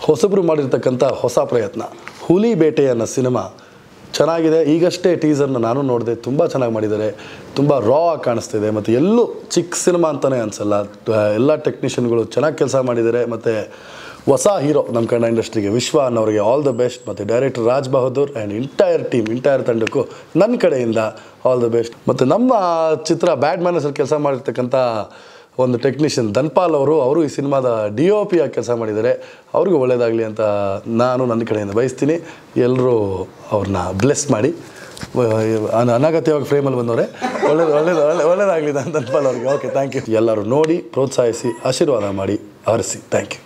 ಹೊಸಬ್ರು ಮಾಡಿರ್ತಕ್ಕಂಥ ಹೊಸ ಪ್ರಯತ್ನ ಹುಲಿ ಬೇಟೆ ಅನ್ನೋ ಸಿನಿಮಾ ಚೆನ್ನಾಗಿದೆ ಈಗಷ್ಟೇ ಟೀಸರ್ನ ನಾನು ನೋಡಿದೆ ತುಂಬ ಚೆನ್ನಾಗಿ ಮಾಡಿದ್ದಾರೆ ತುಂಬ ರಾ ಆಗಿ ಕಾಣಿಸ್ತಿದೆ ಮತ್ತು ಎಲ್ಲೂ ಚಿಕ್ಕ ಸಿನಿಮಾ ಅಂತಲೇ ಅನಿಸಲ್ಲ ಎಲ್ಲ ಟೆಕ್ನಿಷಿಯನ್ಗಳು ಚೆನ್ನಾಗಿ ಕೆಲಸ ಮಾಡಿದ್ದಾರೆ ಮತ್ತು ಹೊಸ ಹೀರೋ ನಮ್ಮ ಕನ್ನಡ ಇಂಡಸ್ಟ್ರಿಗೆ ವಿಶ್ವ ಅನ್ನೋರಿಗೆ ಆಲ್ ದ ಬೆಸ್ಟ್ ಮತ್ತು director Raj Bahadur and entire team entire ತಂಡಕ್ಕೂ ನನ್ನ ಕಡೆಯಿಂದ ಆಲ್ ದ ಬೆಸ್ಟ್ ಮತ್ತು ನಮ್ಮ ಚಿತ್ರ ಬ್ಯಾಡ್ ಮ್ಯಾನರ್ಸಲ್ಲಿ ಕೆಲಸ ಮಾಡಿರ್ತಕ್ಕಂಥ ಒಂದು ಟೆಕ್ನಿಷಿಯನ್ ಧನ್ಪಾಲ್ ಅವರು ಅವರು ಈ ಸಿನಿಮಾದ ಡಿ ಒ ಪಿ ಆಗಿ ಕೆಲಸ ಮಾಡಿದ್ದಾರೆ ಅವ್ರಿಗೂ ಒಳ್ಳೆಯದಾಗಲಿ ಅಂತ ನಾನು ನನ್ನ ಕಡೆಯಿಂದ ಬಯಸ್ತೀನಿ ಎಲ್ಲರೂ ಅವ್ರನ್ನ ಬ್ಲೆಸ್ ಮಾಡಿ ಅನ- ಅನಗತ್ಯವಾಗಿ ಫ್ರೇಮಲ್ಲಿ ಬಂದವರೆ ಒಳ್ಳೇದು ಒಳ್ಳೇದು ಒಳ್ಳೆ ಒಳ್ಳೇದಾಗಲಿ ಧನ್ಪಾಲ್ ಅವ್ರಿಗೆ ಓಕೆ ಥ್ಯಾಂಕ್ ಯು ಎಲ್ಲರೂ ನೋಡಿ ಪ್ರೋತ್ಸಾಹಿಸಿ ಆಶೀರ್ವಾದ ಮಾಡಿ ಹರಿಸಿ ಥ್ಯಾಂಕ್ ಯು